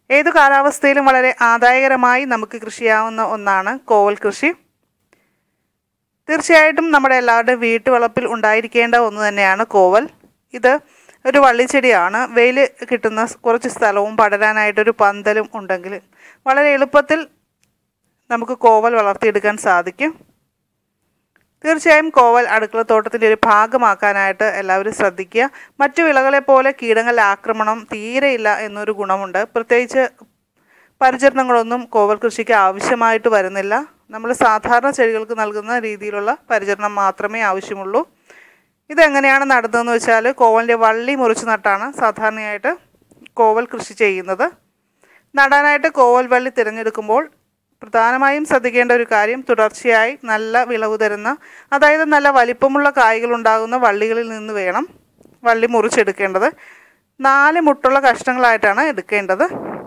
ഏതു കാലാവസ്ഥയിലും വളരെ ആദായകരമായി നമുക്ക് കൃഷി ചെയ്യാവുന്ന ഒന്നാണ് കോവൽ കൃഷി തീർച്ചയായിട്ടും നമ്മുടെ എല്ലാവരുടെയും വീട്ടുവളപ്പിൽ ഉണ്ടായിരിക്കേണ്ട ഒന്ന് തന്നെയാണ് കോവൽ ഇത് ഒരു വള്ളിച്ചെടിയാണ് വെയിൽ കിട്ടുന്ന കുറച്ച് സ്ഥലവും പടരാനായിട്ടൊരു പന്തലും ഉണ്ടെങ്കിൽ വളരെ എളുപ്പത്തിൽ നമുക്ക് കോവൽ വളർത്തിയെടുക്കാൻ സാധിക്കും തീർച്ചയായും കോവൽ അടുക്കളത്തോട്ടത്തിൻ്റെ ഒരു ഭാഗമാക്കാനായിട്ട് എല്ലാവരും ശ്രദ്ധിക്കുക മറ്റു വിളകളെ പോലെ കീടങ്ങളുടെ ആക്രമണം തീരെയില്ല എന്നൊരു ഗുണമുണ്ട് പ്രത്യേകിച്ച് പരിചരണങ്ങളൊന്നും കോവൽ കൃഷിക്ക് ആവശ്യമായിട്ട് വരുന്നില്ല നമ്മൾ സാധാരണ ചെടികൾക്ക് നൽകുന്ന രീതിയിലുള്ള പരിചരണം മാത്രമേ ആവശ്യമുള്ളൂ ഇതെങ്ങനെയാണ് നടുന്നതെന്ന് വെച്ചാൽ കോവലിൻ്റെ വള്ളി മുറിച്ച് നട്ടാണ് സാധാരണയായിട്ട് കോവൽ കൃഷി ചെയ്യുന്നത് നടാനായിട്ട് കോവൽ വള്ളി തിരഞ്ഞെടുക്കുമ്പോൾ പ്രധാനമായും ശ്രദ്ധിക്കേണ്ട ഒരു കാര്യം തുടർച്ചയായി നല്ല വിളവ് തരുന്ന അതായത് നല്ല വലിപ്പമുള്ള കായ്കൾ ഉണ്ടാകുന്ന വള്ളികളിൽ നിന്ന് വേണം വള്ളി മുറിച്ചെടുക്കേണ്ടത് നാല് മുട്ടുള്ള കഷ്ണങ്ങളായിട്ടാണ് എടുക്കേണ്ടത്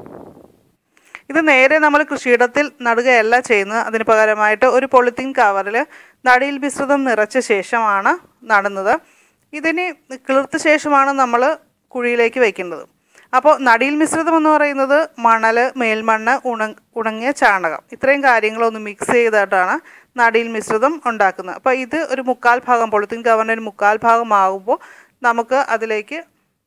ഇത് നേരെ നമ്മൾ കൃഷിയിടത്തിൽ നടുകയല്ല ചെയ്യുന്നത് അതിന് പകരമായിട്ട് ഒരു പൊളിത്തീൻ കവറിൽ നടിയിൽ മിശ്രിതം നിറച്ച ശേഷമാണ് നടുന്നത് ഇതിന് കിളിർത്ത ശേഷമാണ് നമ്മൾ കുഴിയിലേക്ക് വയ്ക്കേണ്ടത് അപ്പോൾ നടിയിൽ മിശ്രിതം എന്ന് പറയുന്നത് മണൽ മേൽമണ്ണ് ഉണ ഉണങ്ങിയ ചാണകം ഇത്രയും കാര്യങ്ങളൊന്ന് മിക്സ് ചെയ്തിട്ടാണ് നടിയിൽ മിശ്രിതം ഉണ്ടാക്കുന്നത് അപ്പോൾ ഇത് ഒരു മുക്കാൽ ഭാഗം പൊളിത്തീൻ കവറിൻ്റെ ഒരു മുക്കാൽ ഭാഗമാകുമ്പോൾ നമുക്ക് അതിലേക്ക്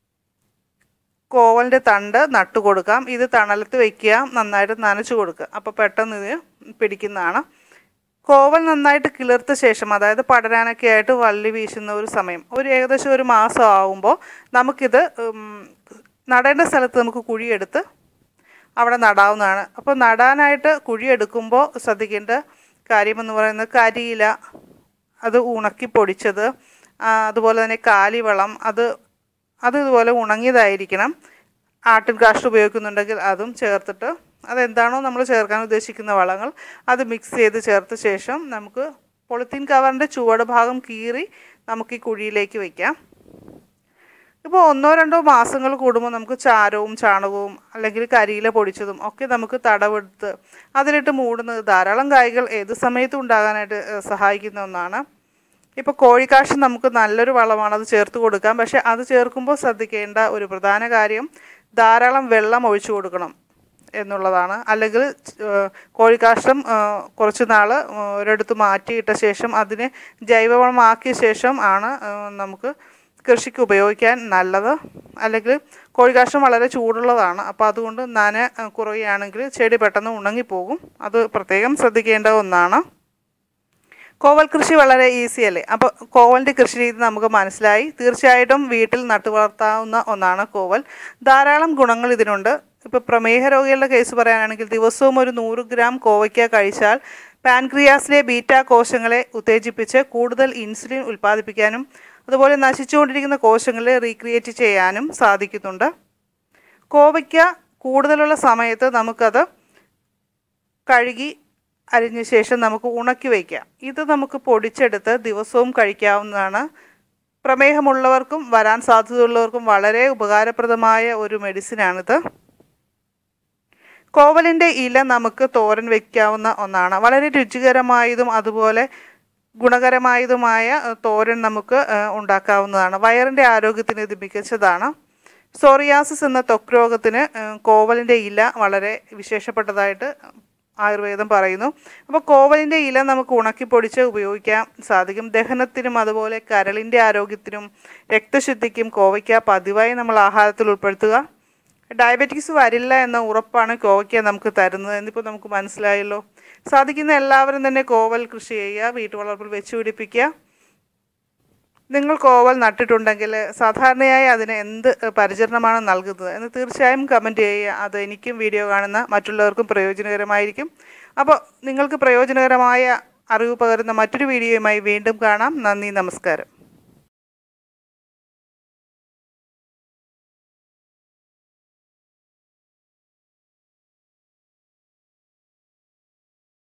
കോവലിൻ്റെ തണ്ട് നട്ടു കൊടുക്കാം ഇത് തണലത്ത് വയ്ക്കുക നന്നായിട്ട് നനച്ചു കൊടുക്കുക അപ്പോൾ പെട്ടെന്ന് ഇത് പിടിക്കുന്നതാണ് കോവൽ നന്നായിട്ട് കിളിർത്ത ശേഷം അതായത് പടരാനൊക്കെ ആയിട്ട് വള്ളി വീശുന്ന ഒരു സമയം ഒരു ഏകദേശം ഒരു മാസം ആവുമ്പോൾ നമുക്കിത് ഉം, നടേണ്ട സ്ഥലത്ത് നമുക്ക് കുഴിയെടുത്ത് അവിടെ നടാവുന്നതാണ് അപ്പോൾ നടാനായിട്ട് കുഴിയെടുക്കുമ്പോൾ ശ്രദ്ധിക്കേണ്ട കാര്യമെന്ന് പറയുന്നത് കരിയില അത് ഉണക്കി പൊടിച്ചത് ആ, അതുപോലെ തന്നെ കാലിവളം അത് അത് ഇതുപോലെ ഉണങ്ങിയതായിരിക്കണം ആട്ടിൻ കാഷ്ടം ഉപയോഗിക്കുന്നുണ്ടെങ്കിൽ അതും ചേർത്തിട്ട് അതെന്താണോ നമ്മൾ ചേർക്കാൻ ഉദ്ദേശിക്കുന്ന വളങ്ങൾ അത് മിക്സ് ചെയ്ത് ചേർത്ത ശേഷം നമുക്ക് പൊളിത്തീൻ കവറിൻ്റെ ചുവട് ഭാഗം കീറി നമുക്ക് ഈ കുഴിയിലേക്ക് വയ്ക്കാം ഇപ്പോൾ ഒന്നോ രണ്ടോ മാസങ്ങൾ കൂടുമ്പോൾ നമുക്ക് ചാരവും ചാണകവും അല്ലെങ്കിൽ കരിയില പൊടിച്ചതും ഒക്കെ നമുക്ക് തടവെടുത്ത് അതിലിട്ട് മൂടുന്നത് ധാരാളം കായ്കൾ ഏത് സമയത്തും ഉണ്ടാകാനായിട്ട് ഏഹ്, സഹായിക്കുന്ന ഒന്നാണ് ഇപ്പോൾ കോഴിക്കാഷ്ടം നമുക്ക് നല്ലൊരു വളമാണ് അത് ചേർത്ത് കൊടുക്കാം പക്ഷേ അത് ചേർക്കുമ്പോൾ ശ്രദ്ധിക്കേണ്ട ഒരു പ്രധാന കാര്യം ധാരാളം വെള്ളം ഒഴിച്ചു കൊടുക്കണം എന്നുള്ളതാണ് അല്ലെങ്കിൽ ഏഹ്, കോഴിക്കാഷ്ടം ഏഹ്, കുറച്ച് നാൾ ഏഹ്, ഒരിടത്ത് മാറ്റിയിട്ട ശേഷം അതിനെ ജൈവവളമാക്കിയ ശേഷം ആണ് ഏഹ്, നമുക്ക് കൃഷിക്ക് ഉപയോഗിക്കാൻ നല്ലത് അല്ലെങ്കിൽ കോഴിക്കാഷ്ടം വളരെ ചൂടുള്ളതാണ് അപ്പോൾ അതുകൊണ്ട് നന ഏഹ്, കുറയുകയാണെങ്കിൽ ചെടി പെട്ടെന്ന് ഉണങ്ങിപ്പോകും അത് പ്രത്യേകം ശ്രദ്ധിക്കേണ്ട ഒന്നാണ് കോവൽ കൃഷി വളരെ ഈസി അല്ലേ അപ്പോൾ കോവലിൻ്റെ കൃഷി രീതി നമുക്ക് മനസ്സിലായി തീർച്ചയായിട്ടും വീട്ടിൽ നട്ടു വളർത്താവുന്ന ഒന്നാണ് കോവൽ ധാരാളം ഗുണങ്ങൾ ഇതിനുണ്ട് ഇപ്പോൾ പ്രമേഹ രോഗികളുടെ കേസ് പറയാനാണെങ്കിൽ ദിവസവും ഒരു നൂറ് ഗ്രാം കോവയ്ക്ക കഴിച്ചാൽ പാൻക്രിയാസിലെ ബീറ്റ കോശങ്ങളെ ഉത്തേജിപ്പിച്ച് കൂടുതൽ ഇൻസുലിൻ ഉൽപ്പാദിപ്പിക്കാനും അതുപോലെ നശിച്ചുകൊണ്ടിരിക്കുന്ന കോശങ്ങളെ റീക്രിയേറ്റ് ചെയ്യാനും സാധിക്കുന്നുണ്ട് കോവയ്ക്ക കൂടുതലുള്ള സമയത്ത് നമുക്കത് കഴുകി അരിഞ്ഞ ശേഷം നമുക്ക് ഉണക്കി വയ്ക്കാം ഇത് നമുക്ക് പൊടിച്ചെടുത്ത് ദിവസവും കഴിക്കാവുന്നതാണ് പ്രമേഹമുള്ളവർക്കും വരാൻ സാധ്യതയുള്ളവർക്കും വളരെ ഉപകാരപ്രദമായ ഒരു മെഡിസിനാണിത് കോവലിൻ്റെ ഇല നമുക്ക് തോരൻ വയ്ക്കാവുന്ന ഒന്നാണ് വളരെ രുചികരമായതും അതുപോലെ ഗുണകരമായതുമായ ഏഹ്, തോരൻ നമുക്ക് ഏഹ്, ഉണ്ടാക്കാവുന്നതാണ് വയറിൻ്റെ ആരോഗ്യത്തിന് ഇത് മികച്ചതാണ് സോറിയാസിസ് എന്ന ത്വക്ക് രോഗത്തിന് ഏഹ്, കോവലിൻ്റെ ഇല വളരെ വിശേഷപ്പെട്ടതായിട്ട് ആയുർവേദം പറയുന്നു അപ്പോൾ കോവലിൻ്റെ ഇല നമുക്ക് ഉണക്കി പൊടിച്ച് ഉപയോഗിക്കാൻ സാധിക്കും ദഹനത്തിനും അതുപോലെ കരളിൻ്റെ ആരോഗ്യത്തിനും രക്തശുദ്ധിക്കും കോവയ്ക്ക പതിവായി നമ്മൾ ആഹാരത്തിൽ ഉൾപ്പെടുത്തുക ഡയബറ്റിക്സ് വരില്ല എന്ന ഉറപ്പാണ് കോവയ്ക്ക നമുക്ക് തരുന്നത് എന്നിപ്പോൾ നമുക്ക് മനസ്സിലായല്ലോ സാധിക്കുന്ന എല്ലാവരും തന്നെ കോവൽ കൃഷി ചെയ്യുക വീട്ടുവളർപ്പിൽ വെച്ച് പിടിപ്പിക്കുക നിങ്ങൾ കോവൽ നട്ടിട്ടുണ്ടെങ്കിൽ സാധാരണയായി അതിന് എന്ത് പരിചരണമാണ് നൽകുന്നത് എന്ന് തീർച്ചയായും കമൻറ്റ് ചെയ്യുക അത് എനിക്കും വീഡിയോ കാണുന്ന മറ്റുള്ളവർക്കും പ്രയോജനകരമായിരിക്കും അപ്പോൾ നിങ്ങൾക്ക് പ്രയോജനകരമായ അറിവ് പകരുന്ന മറ്റൊരു വീഡിയോയുമായി വീണ്ടും കാണാം നന്ദി നമസ്കാരം